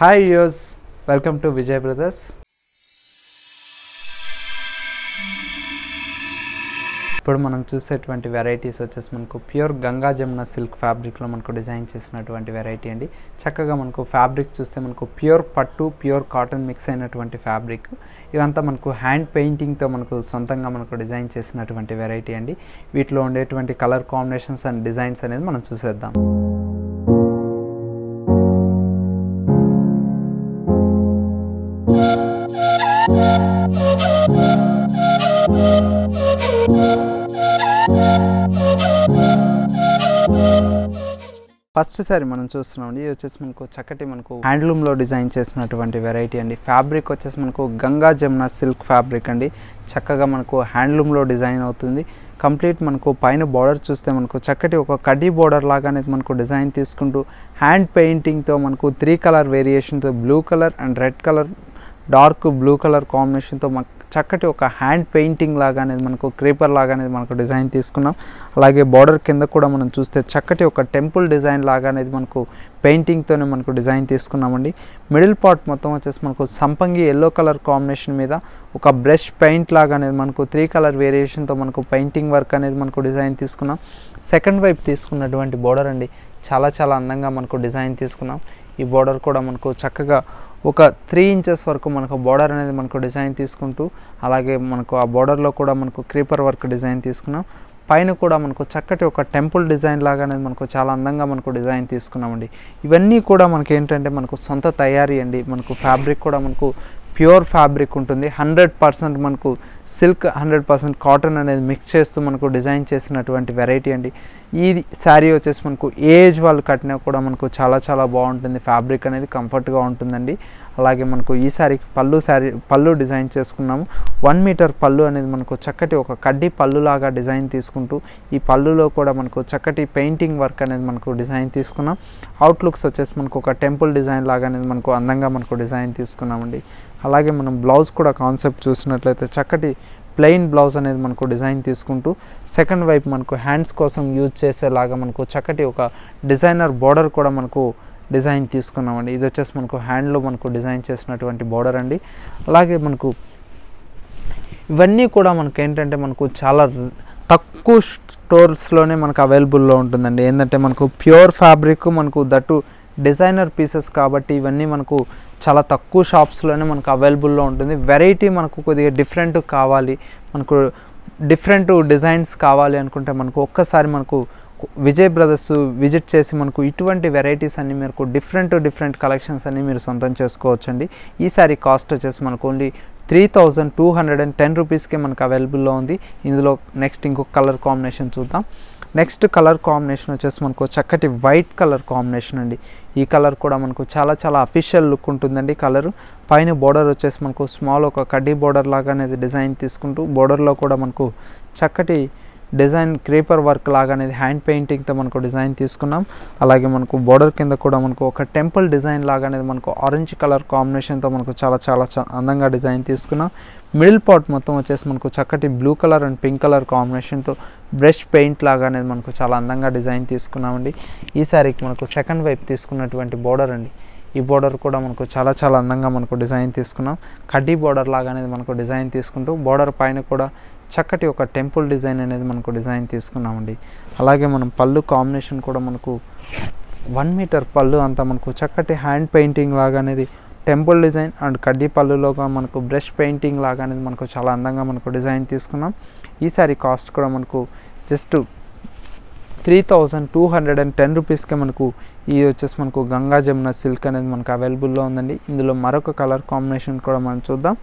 hi యూస్ welcome to Vijay brothers ఇప్పుడు మనం చూసేటువంటి వెరైటీస్ వచ్చేసి మనకు ప్యూర్ గంగా జమున సిల్క్ ఫ్యాబ్రిక్లో మనకు డిజైన్ చేసినటువంటి వెరైటీ అండి చక్కగా మనకు ఫ్యాబ్రిక్ చూస్తే మనకు ప్యూర్ పట్టు ప్యూర్ కాటన్ మిక్స్ అయినటువంటి ఫ్యాబ్రిక్ ఇవంతా మనకు హ్యాండ్ పెయింటింగ్తో మనకు సొంతంగా మనకు డిజైన్ చేసినటువంటి వెరైటీ అండి వీటిలో ఉండేటువంటి కలర్ కాంబినేషన్స్ అండ్ డిజైన్స్ అనేది మనం చూసేద్దాం ఫస్ట్ సారి మనం చూస్తున్నాం ఇది వచ్చేసి మనకు చక్కటి మనకు హ్యాండ్లూమ్లో డిజైన్ చేసినటువంటి వెరైటీ అండి ఫ్యాబ్రిక్ వచ్చేసి మనకు గంగా జమున సిల్క్ ఫ్యాబ్రిక్ అండి చక్కగా మనకు హ్యాండ్లూమ్లో డిజైన్ అవుతుంది కంప్లీట్ మనకు పైన బార్డర్ చూస్తే మనకు చక్కటి ఒక కడ్డీ బార్డర్ లాగా అనేది మనకు డిజైన్ తీసుకుంటూ హ్యాండ్ పెయింటింగ్తో మనకు త్రీ కలర్ వేరియేషన్తో blue colour and red colour dark blue colour కాంబినేషన్తో మనకు చక్కటి ఒక హ్యాండ్ పెయింటింగ్ లాగా అనేది మనకు క్రీపర్ లాగా అనేది మనకు డిజైన్ తీసుకున్నాం అలాగే బార్డర్ కింద కూడా మనం చూస్తే చక్కటి ఒక టెంపుల్ డిజైన్ లాగా అనేది మనకు పెయింటింగ్తోనే మనకు డిజైన్ తీసుకున్నామండి మిడిల్ పార్ట్ మొత్తం వచ్చేసి మనకు సంపంగి ఎల్లో కలర్ కాంబినేషన్ మీద ఒక బ్రష్ పెయింట్ లాగా అనేది మనకు త్రీ కలర్ వేరియేషన్తో మనకు పెయింటింగ్ వర్క్ అనేది మనకు డిజైన్ తీసుకున్నాం సెకండ్ వైపు తీసుకున్నటువంటి బార్డర్ అండి చాలా చాలా అందంగా మనకు డిజైన్ తీసుకున్నాం ఈ బార్డర్ కూడా మనకు చక్కగా ఒక త్రీ ఇంచెస్ వరకు మనకు బార్డర్ అనేది మనకు డిజైన్ తీసుకుంటూ అలాగే మనకు ఆ బార్డర్లో కూడా మనకు క్రీపర్ వర్క్ డిజైన్ తీసుకున్నాం పైన కూడా మనకు చక్కటి ఒక టెంపుల్ డిజైన్ లాగా అనేది మనకు చాలా అందంగా మనకు డిజైన్ తీసుకున్నామండి ఇవన్నీ కూడా మనకి ఏంటంటే మనకు సొంత తయారీ అండి మనకు ఫ్యాబ్రిక్ కూడా మనకు ప్యూర్ ఫ్యాబ్రిక్ ఉంటుంది హండ్రెడ్ పర్సెంట్ మనకు సిల్క్ హండ్రెడ్ పర్సెంట్ కాటన్ అనేది మిక్స్ చేస్తూ మనకు డిజైన్ చేసినటువంటి వెరైటీ అండి ఈ శారీ వచ్చేసి మనకు ఏజ్ వాళ్ళు కట్టినా కూడా మనకు చాలా చాలా బాగుంటుంది ఫ్యాబ్రిక్ అనేది కంఫర్ట్గా ఉంటుందండి అలాగే మనకు ఈ శారీ పళ్ళు శారీ పళ్ళు డిజైన్ చేసుకున్నాము వన్ మీటర్ పళ్ళు అనేది మనకు చక్కటి ఒక కడ్డీ పళ్ళు లాగా డిజైన్ తీసుకుంటూ ఈ పళ్ళులో కూడా మనకు చక్కటి పెయింటింగ్ వర్క్ అనేది మనకు డిజైన్ తీసుకున్నాం అవుట్లుక్స్ వచ్చేసి మనకు ఒక టెంపుల్ డిజైన్ లాగా అనేది మనకు అందంగా మనకు డిజైన్ తీసుకున్నామండి అలాగే మనం బ్లౌజ్ కూడా కాన్సెప్ట్ చూసినట్లయితే చక్కటి ప్లెయిన్ బ్లౌజ్ అనేది మనకు డిజైన్ తీసుకుంటూ సెకండ్ వైపు మనకు హ్యాండ్స్ కోసం యూజ్ చేసేలాగా మనకు చక్కటి ఒక డిజైనర్ బార్డర్ కూడా మనకు డిజైన్ తీసుకున్నామండి ఇది వచ్చేసి మనకు హ్యాండ్లో మనకు డిజైన్ చేసినటువంటి బార్డర్ అండి అలాగే మనకు ఇవన్నీ కూడా మనకు ఏంటంటే మనకు చాలా తక్కువ స్టోర్స్లోనే మనకు అవైలబుల్లో ఉంటుందండి ఏంటంటే మనకు ప్యూర్ ఫ్యాబ్రిక్ మనకు దట్టు డిజైనర్ పీసెస్ కాబట్టి ఇవన్నీ మనకు చాలా తక్కువ షాప్స్లోనే మనకు అవైలబుల్లో ఉంటుంది వెరైటీ మనకు కొద్దిగా డిఫరెంట్ కావాలి మనకు డిఫరెంట్ డిజైన్స్ కావాలి అనుకుంటే మనకు ఒక్కసారి మనకు విజయ్ బ్రదర్స్ విజిట్ చేసి మనకు ఇటువంటి వెరైటీస్ అన్ని మీకు డిఫరెంట్ డిఫరెంట్ కలెక్షన్స్ అన్ని మీరు సొంతం చేసుకోవచ్చండి ఈ సారీ కాస్ట్ వచ్చేసి మనకు only three thousand two hundred and ten రూపీస్కే మనకు అవైలబుల్లో ఉంది ఇందులో నెక్స్ట్ ఇంకొక కలర్ కాంబినేషన్ చూద్దాం నెక్స్ట్ కలర్ కాంబినేషన్ వచ్చేసి మనకు చక్కటి వైట్ కలర్ కాంబినేషన్ అండి ఈ కలర్ కూడా మనకు చాలా చాలా అఫీషియల్ లుక్ ఉంటుందండి కలర్ పైన బోర్డర్ వచ్చేసి మనకు స్మాల్ ఒక కడ్డీ బోర్డర్ లాగా అనేది డిజైన్ తీసుకుంటూ బోర్డర్లో కూడా మనకు చక్కటి డిజైన్ క్రీపర్ వర్క్ లాగా అనేది హ్యాండ్ పెయింటింగ్తో మనకు డిజైన్ తీసుకున్నాం అలాగే మనకు బోర్డర్ కింద కూడా మనకు ఒక టెంపుల్ డిజైన్ లాగా అనేది మనకు ఆరెంజ్ కలర్ కాంబినేషన్తో మనకు చాలా చాలా అందంగా డిజైన్ తీసుకున్నాం మిడిల్ పార్ట్ మొత్తం వచ్చేసి మనకు చక్కటి blue colour and pink colour కాంబినేషన్తో బ్రష్ పెయింట్ లాగా అనేది మనకు చాలా అందంగా డిజైన్ తీసుకున్నామండి ఈ సారీకి మనకు సెకండ్ వైపు తీసుకున్నటువంటి బోర్డర్ అండి ఈ బోర్డర్ కూడా మనకు చాలా చాలా అందంగా మనకు డిజైన్ తీసుకున్నాం కడ్డీ బోర్డర్ లాగా అనేది మనకు డిజైన్ తీసుకుంటూ బోర్డర్ పైన కూడా చక్కటి ఒక టెంపుల్ డిజైన్ అనేది మనకు డిజైన్ తీసుకున్నామండి అలాగే మనం పళ్ళు కాంబినేషన్ కూడా మనకు వన్ మీటర్ పళ్ళు అంతా మనకు చక్కటి హ్యాండ్ పెయింటింగ్ లాగా అనేది టెంపుల్ డిజైన్ అండ్ కడ్డీ పళ్ళులోగా మనకు బ్రష్ పెయింటింగ్ లాగా అనేది మనకు చాలా అందంగా మనకు డిజైన్ తీసుకున్నాం ఈ సారీ కాస్ట్ కూడా మనకు just three thousand two hundred and ten రూపీస్కే మనకు ఈ వచ్చేసి మనకు గంగా జమున సిల్క్ అనేది మనకు అవైలబుల్లో ఉందండి ఇందులో మరొక కలర్ కాంబినేషన్ కూడా మనం చూద్దాం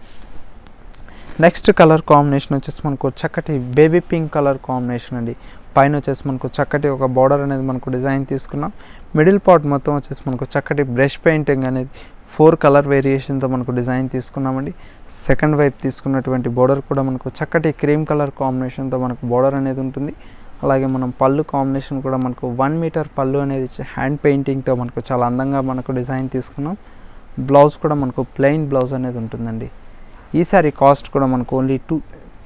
నెక్స్ట్ కలర్ కాంబినేషన్ వచ్చేసి మనకు చక్కటి బేబీ పింక్ కలర్ కాంబినేషన్ అండి పైన వచ్చేసి మనకు చక్కటి ఒక బార్డర్ అనేది మనకు డిజైన్ తీసుకున్నాం మిడిల్ పార్ట్ మొత్తం వచ్చేసి మనకు చక్కటి బ్రష్ పెయింటింగ్ అనేది ఫోర్ కలర్ వేరియేషన్తో మనకు డిజైన్ తీసుకున్నామండి సెకండ్ వైపు తీసుకున్నటువంటి బార్డర్ కూడా మనకు చక్కటి క్రీమ్ కలర్ కాంబినేషన్తో మనకు బార్డర్ అనేది ఉంటుంది అలాగే మనం పళ్ళు కాంబినేషన్ కూడా మనకు వన్ మీటర్ పళ్ళు అనేది హ్యాండ్ పెయింటింగ్తో మనకు చాలా అందంగా మనకు డిజైన్ తీసుకున్నాం బ్లౌజ్ కూడా మనకు ప్లెయిన్ బ్లౌజ్ అనేది ఉంటుందండి ఈ సారీ కాస్ట్ కూడా మనకు only two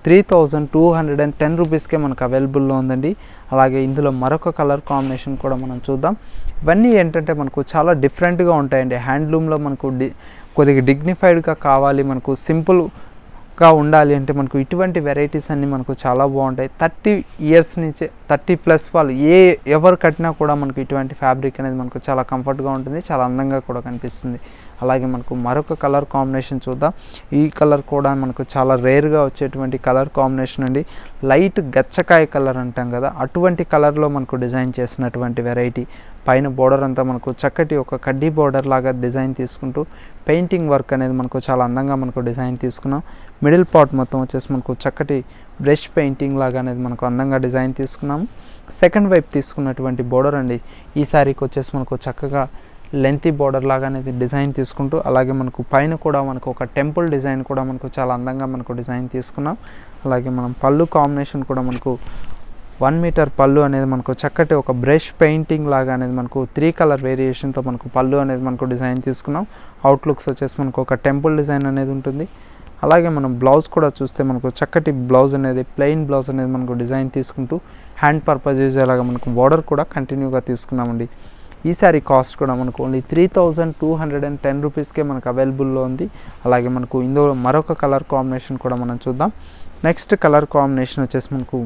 three thousand two hundred and ten రూపీస్కే మనకు అవైలబుల్లో ఉందండి అలాగే ఇందులో మరొక కలర్ కాంబినేషన్ కూడా మనం చూద్దాం ఇవన్నీ ఏంటంటే మనకు చాలా డిఫరెంట్గా ఉంటాయండి హ్యాండ్లూమ్లో మనకు డి కొద్దిగా డిగ్నిఫైడ్గా కావాలి మనకు సింపుల్ గా ఉండాలి అంటే మనకు ఇటువంటి వెరైటీస్ అన్నీ మనకు చాలా బాగుంటాయి థర్టీ ఇయర్స్ నుంచి థర్టీ ప్లస్ వాళ్ళు ఏ ఎవరు కట్టినా కూడా మనకు ఇటువంటి ఫ్యాబ్రిక్ అనేది మనకు చాలా కంఫర్ట్గా ఉంటుంది చాలా అందంగా కూడా కనిపిస్తుంది అలాగే మనకు మరొక కలర్ కాంబినేషన్ చూద్దాం ఈ కలర్ కూడా మనకు చాలా రేర్గా వచ్చేటువంటి కలర్ కాంబినేషన్ అండి లైట్ గచ్చకాయ కలర్ అంటాం కదా అటువంటి కలర్లో మనకు డిజైన్ చేసినటువంటి వెరైటీ పైన బోర్డర్ అంతా మనకు చక్కటి ఒక కడ్డీ బోర్డర్ లాగా డిజైన్ తీసుకుంటూ పెయింటింగ్ వర్క్ అనేది మనకు చాలా అందంగా మనకు డిజైన్ తీసుకున్నాం మిడిల్ పార్ట్ మొత్తం వచ్చేసి మనకు చక్కటి బ్రష్ పెయింటింగ్ లాగా అనేది మనకు అందంగా డిజైన్ తీసుకున్నాము సెకండ్ వైపు తీసుకున్నటువంటి బోర్డర్ అండి ఈ శారీకి వచ్చేసి మనకు చక్కగా లెంతీ బోర్డర్ లాగా అనేది డిజైన్ తీసుకుంటూ అలాగే మనకు పైన కూడా మనకు ఒక టెంపుల్ డిజైన్ కూడా మనకు చాలా అందంగా మనకు డిజైన్ తీసుకున్నాం అలాగే మనం పళ్ళు కాంబినేషన్ కూడా మనకు వన్ మీటర్ పళ్ళు అనేది మనకు చక్కటి ఒక బ్రష్ పెయింటింగ్ లాగా అనేది మనకు త్రీ కలర్ వేరియేషన్తో మనకు పళ్ళు అనేది మనకు డిజైన్ తీసుకున్నాం అవుట్లుక్స్ వచ్చేసి మనకు ఒక టెంపుల్ డిజైన్ అనేది ఉంటుంది అలాగే మనం బ్లౌజ్ కూడా చూస్తే మనకు చక్కటి బ్లౌజ్ అనేది ప్లెయిన్ బ్లౌజ్ అనేది మనకు డిజైన్ తీసుకుంటూ హ్యాండ్ పర్పస్ యూజ్ అయ్యేలాగా మనకు బార్డర్ కూడా కంటిన్యూగా తీసుకున్నామండి ఈ సారీ కాస్ట్ కూడా మనకు only three thousand two hundred and ten రూపీస్కే మనకు అవైలబుల్లో ఉంది అలాగే మనకు ఇందులో మరొక కలర్ కాంబినేషన్ కూడా మనం చూద్దాం నెక్స్ట్ కలర్ కాంబినేషన్ వచ్చేసి మనకు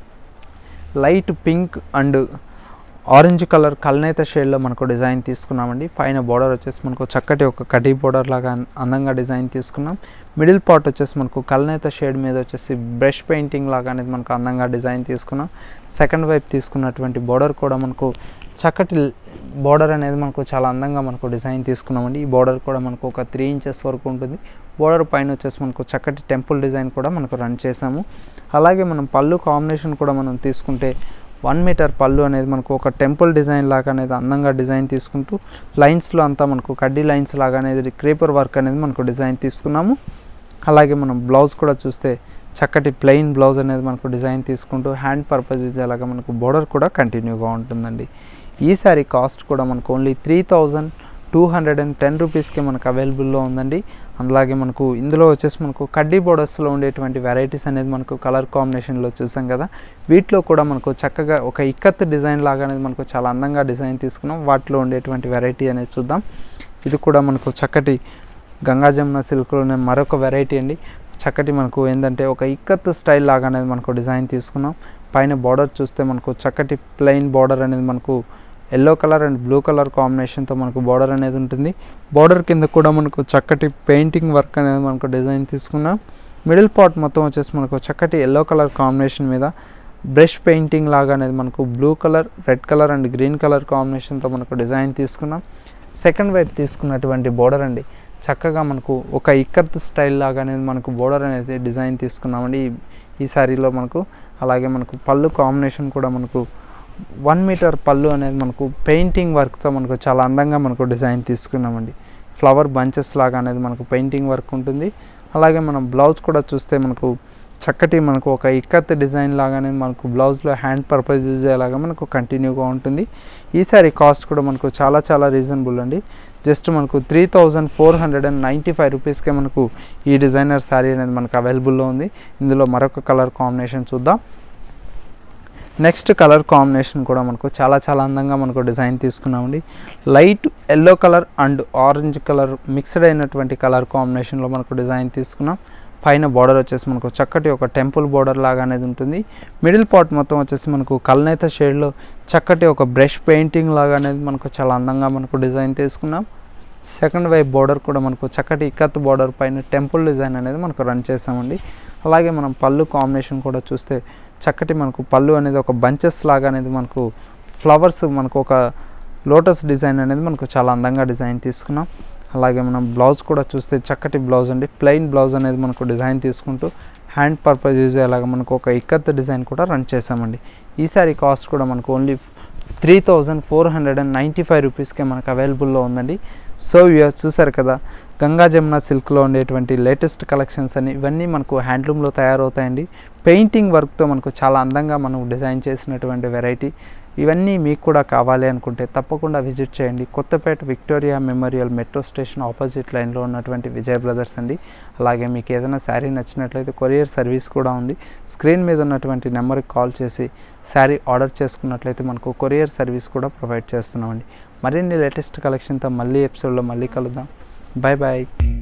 light pink and orange colour కల్నేత షేడ్లో మనకు డిజైన్ తీసుకున్నామండి పైన బార్డర్ వచ్చేసి మనకు చక్కటి ఒక కటీ బార్డర్ లాగా అన్- అందంగా డిజైన్ తీసుకున్నాం మిడిల్ పార్ట్ వచ్చేసి మనకు కల్నేత షేడ్ మీద వచ్చేసి బ్రష్ పెయింటింగ్ లాగా అనేది మనకు అందంగా డిజైన్ తీసుకున్నాం సెకండ్ వైపు తీసుకున్నటువంటి బార్డర్ కూడా మనకు చక్కటి బార్డర్ అనేది మనకు చాలా అందంగా మనకు డిజైన్ తీసుకున్నామండి ఈ బార్డర్ కూడా మనకు ఒక త్రీ ఇంచెస్ వరకు ఉంటుంది బార్డర్ పైన వచ్చేసి మనకు చక్కటి టెంపుల్ డిజైన్ కూడా మనకు రన్ చేసాము అలాగే మనం పళ్ళు కాంబినేషన్ కూడా మనం తీసుకుంటే వన్ మీటర్ పళ్ళు అనేది మనకు ఒక టెంపుల్ డిజైన్ లాగా అనేది అందంగా డిజైన్ తీసుకుంటూ లైన్స్లో అంతా మనకు కడ్డీ లైన్స్ లాగా అనేది క్రీపర్ వర్క్ అనేది మనకు డిజైన్ తీసుకున్నాము అలాగే మనం బ్లౌజ్ కూడా చూస్తే చక్కటి ప్లెయిన్ బ్లౌజ్ అనేది మనకు డిజైన్ తీసుకుంటూ హ్యాండ్ పర్పస్ అలాగా మనకు బోర్డర్ కూడా కంటిన్యూగా ఉంటుందండి ఈ సారీ కాస్ట్ కూడా మనకు only three thousand two hundred and ten రూపీస్కి మనకు అవైలబుల్లో ఉందండి అలాగే మనకు ఇందులో వచ్చేసి మనకు కడ్డీ బోర్డర్స్లో ఉండేటువంటి వెరైటీస్ అనేది మనకు కలర్ కాంబినేషన్లో చూసాం కదా వీటిలో కూడా మనకు చక్కగా ఒక ఇక్కత్ డిజైన్ లాగా అనేది మనకు చాలా అందంగా డిజైన్ తీసుకున్నాం వాటిలో ఉండేటువంటి వెరైటీ అనేది చూద్దాం ఇది కూడా మనకు చక్కటి గంగా జమున సిల్క్లోనే మరొక వెరైటీ అండి చక్కటి మనకు ఏంటంటే ఒక ఇక్కత్ స్టైల్ లాగా అనేది మనకు డిజైన్ తీసుకున్నాం పైన బార్డర్ చూస్తే మనకు చక్కటి ప్లెయిన్ బార్డర్ అనేది మనకు yellow colour and blue colour కాంబినేషన్తో మనకు బార్డర్ అనేది ఉంటుంది బార్డర్ కింద కూడా మనకు చక్కటి పెయింటింగ్ వర్క్ అనేది మనకు డిజైన్ తీసుకున్నాం మిడిల్ పార్ట్ మొత్తం వచ్చేసి మనకు చక్కటి ఎల్లో కలర్ కాంబినేషన్ మీద బ్రష్ పెయింటింగ్ లాగా అనేది మనకు blue colour red colour and green colour కాంబినేషన్తో మనకు డిజైన్ తీసుకున్నాం సెకండ్ వైపు తీసుకున్నటువంటి బోర్డర్ అండి చక్కగా మనకు ఒక ఇక్కత్ స్టైల్ లాగా అనేది మనకు బోర్డర్ అనేది డిజైన్ తీసుకున్నామండి ఈ- ఈ శారీలో మనకు అలాగే మనకు పళ్ళు కాంబినేషన్ కూడా మనకు వన్ మీటర్ పళ్ళు అనేది మనకు పెయింటింగ్ వర్క్తో మనకు చాలా అందంగా మనకు డిజైన్ తీసుకున్నామండి ఫ్లవర్ బంచెస్ లాగా అనేది మనకు పెయింటింగ్ వర్క్ ఉంటుంది అలాగే మనం బ్లౌజ్ కూడా చూస్తే మనకు చక్కటి మనకు ఒక ఇక్కత్ డిజైన్ లాగానే మనకు బ్లౌజ్లో హ్యాండ్ పర్పస్ యూజ్ అయ్యేలాగా మనకు కంటిన్యూగా ఉంటుంది ఈ సారీ కాస్ట్ కూడా మనకు చాలా చాలా రీజనబుల్ అండి జస్ట్ మనకు three thousand four hundred and ninety five రూపీస్కే మనకు ఈ డిజైనర్ శారీ అనేది మనకు అవైలబుల్లో ఉంది ఇందులో మరొక కలర్ కాంబినేషన్ చూద్దాం నెక్స్ట్ కలర్ కాంబినేషన్ కూడా మనకు చాలా చాలా అందంగా మనకు డిజైన్ తీసుకున్నామండి light yellow colour and orange colour mixed అయినటువంటి కలర్ కాంబినేషన్లో మనకు డిజైన్ తీసుకున్నాం పైన బార్డర్ వచ్చేసి మనకు చక్కటి ఒక టెంపుల్ బార్డర్ లాగా అనేది ఉంటుంది మిడిల్ పార్ట్ మొత్తం వచ్చేసి మనకు కల్నేత షేడ్లో చక్కటి ఒక బ్రష్ పెయింటింగ్ లాగా అనేది మనకు చాలా అందంగా మనకు డిజైన్ తీసుకున్నాం సెకండ్ వైపు బార్డర్ కూడా మనకు చక్కటి ఇక్కత్ బార్డర్ పైన టెంపుల్ డిజైన్ అనేది మనకు రన్ చేసామండి అలాగే మనం పళ్ళు కాంబినేషన్ కూడా చూస్తే చక్కటి మనకు పళ్ళు అనేది ఒక బంచెస్ లాగా అనేది మనకు ఫ్లవర్స్ మనకు ఒక లోటస్ డిజైన్ అనేది మనకు చాలా అందంగా డిజైన్ తీసుకున్నాం అలాగే మనం బ్లౌజ్ కూడా చూస్తే చక్కటి బ్లౌజ్ అండి ప్లెయిన్ బ్లౌజ్ అనేది మనకు డిజైన్ తీసుకుంటూ హ్యాండ్ పర్పస్ యూజ్ అయ్యేలాగా మనకు ఒక ఇక్కత్ డిజైన్ కూడా రన్ చేసామండి ఈ సారీ కాస్ట్ కూడా మనకు only three thousand four hundred and ninety five రూపీస్కే మనకు అవైలబుల్లో ఉందండి సో ఇవి చూసారు కదా గంగా జమున సిల్క్లో ఉండేటువంటి లేటెస్ట్ కలెక్షన్స్ అని ఇవన్నీ మనకు హ్యాండ్లూమ్లో తయారవుతాయండి పెయింటింగ్ వర్క్తో మనకు చాలా అందంగా మనం డిజైన్ చేసినటువంటి వెరైటీ ఇవన్నీ మీకు కూడా కావాలి అనుకుంటే తప్పకుండా విజిట్ చేయండి Kothapet Victoria Memorial metro station opposite లైన్లో ఉన్నటువంటి విజయ్ బ్రదర్స్ అండి అలాగే మీకు ఏదైనా శారీ నచ్చినట్లయితే కొరియర్ సర్వీస్ కూడా ఉంది స్క్రీన్ మీద ఉన్నటువంటి నెంబర్కి కాల్ చేసి శారీ ఆర్డర్ చేసుకున్నట్లయితే మనకు కొరియర్ సర్వీస్ కూడా ప్రొవైడ్ చేస్తున్నామండి మరిన్ని లేటెస్ట్ కలెక్షన్తో మళ్ళీ ఎపిసోడ్లో మళ్ళీ కలుద్దాం బాయ్ బాయ్